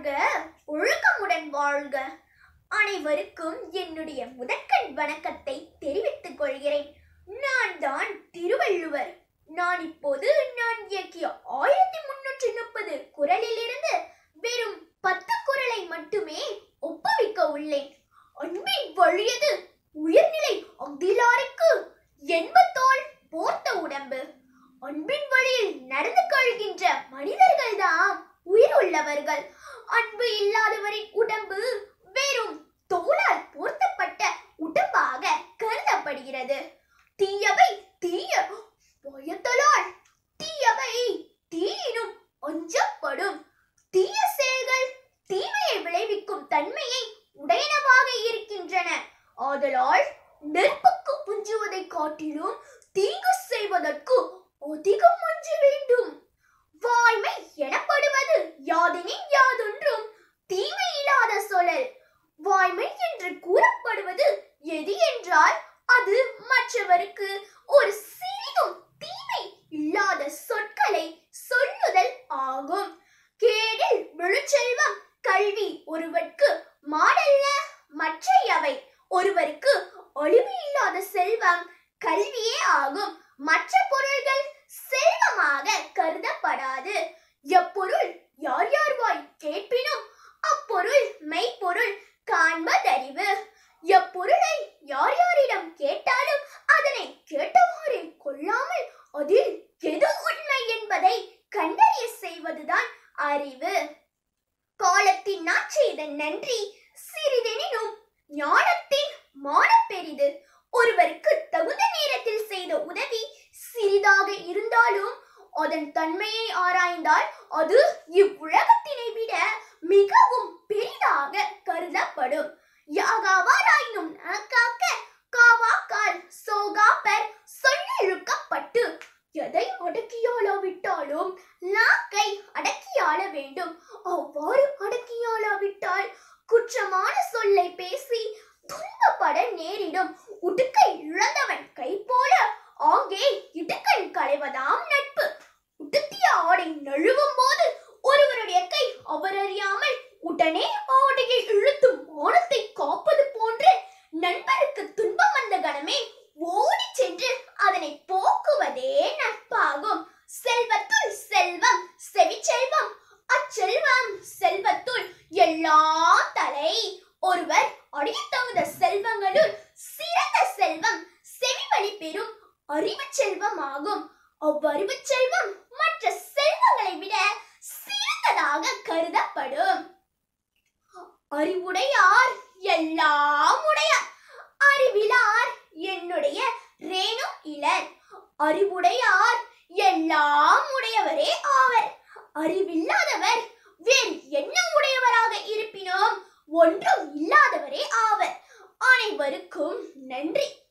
வாழ்க ஒழுக்கமுடன் வாழ்க அனைவருக்கும் என்னுடைய முதற்கண் வணக்கத்தை தெரிவித்துக் கொள்கிறேன் நான் தான் திருவள்ளுவர் நான் இப்போது நான் இயக்கிய ஆயிரத்தி முன்னூற்றி முப்பது குரலில் இருந்து வெறும் பத்து குரலை மட்டுமே ஒப்புவிக்க உள்ளேன் அன்பின் வழியது உயர்நிலை அகிலாருக்கு என்பத்தோல் போர்த்த உடம்பு அன்பின் வழியில் நடந்து கொள்கின்ற மனிதர்கள் தான் உயிர் உள்ளவர்கள் அன்பு இல்லாதவரின் உடம்பு வெறும் தோலால் போர்த்தப்பட்ட உடம்பாக கருதப்படுகிறது தீயவை தீய பயத்தலால் தீயவை தீயினும் அஞ்சப்படும் தீய செயல்கள் தீமையை விளைவிக்கும் தன்மையை உடையனவாக இருக்கின்றன ஆதலால் நெருப்புக்கு புஞ்சுவதை காட்டிலும் தீங்கு செய்வதற்கு அதிகம் அஞ்ச வேண்டும் வாய்மை எனப்படுவது யாதெனின் யாதொன்றும் தீமை இல்லாத சொல்லல் வாய்மை என்று கூறப்படுவது எது என்றால் அது மற்றவருக்கு ஒரு சிறிதும் தீமை இல்லாத சொற்களை சொல்லுதல் ஆகும் கேடில் விழுச்செல்வம் கல்வி ஒருவர்க்கு மாடல்ல மற்றையவை ஒருவருக்கு ஒளிவு இல்லாத செல்வம் கல்வியே ஆகும் மற்ற பொருள்கள் செல்வமாக கருதப்படாது எப்பொருள் யார் யார் வாய் கேட்பினும் அப்பொருள் மெய்ப்பொருள் காண்பதறிவு எப்பொருளை யார் யாரிடம் கேட்டாலும் அதனை கேட்டவாறே கொள்ளாமல் அதில் எது உண்மை என்பதை கண்டறிய செய்வதுதான் அறிவு காலத்தின் நான் செய்த நன்றி சிறிதெனினும் ஞானத்தின் மானப் பெரிது ஒருவருக்கு தகுந்த நேரத்தில் செய்த உதவி சிறிதாக இருந்தாலும் அதன் தன்மையை ஆராய்ந்தால் அது இவ்வுலகத்தினை விட மிகவும் பெரிதாக கருதப்படும் யாகாவாராயினும் காக்க காவாக்கால் சோகாப்பர் சொல்லிழுக்கப்பட்டு எதை அடக்கியாளாவிட்டாலும் நாக்கை அடக்கியாள வேண்டும் அவ்வாறு அடக்கியாளாவிட்டால் குற்றமான சொல்லை பேசி துன்பப்பட நேரிடும் உடுக்கை இழந்தவன் கை போல ஆங்கே இடுக்கண் களைவதாம் நட்பு உடுத்திய ஆடை நழுவும் போது ஒருவருடைய கை அவர் அறியாமல் உடனே ஆடையை இழுத்து மானத்தை காப்பது போன்று நண்பருக்கு துன்பம் வந்த கணமே ஓடி சென்று அதனை போக்குவதே நட்பாகும் செல்வத்துள் செல்வம் செவிச்செல்வம் அச்செல்வம் செல்வத்துள் எல்லா தலை ஒருவர் அடைய தகுந்த செல்வங்களுள் சிறந்த செல்வம் செவிவழி பெறும் அறிவு செல்வம் ஆகும் அவ்வறிவு செல்வம் மற்ற செல்வங்களை விட சிறந்ததாக கருதப்படும் அறிவுடையார் எல்லாம் உடையார் அறிவிலார் என்னுடைய ரேணு இளன் அறிவுடையார் எல்லாம் உடையவரே ஆவர் அறிவில்லாதவர் வேறு என்ன உடையவராக இருப்பினும் ஒன்றும் இல்லாதவரே ஆவர் அனைவருக்கும் நன்றி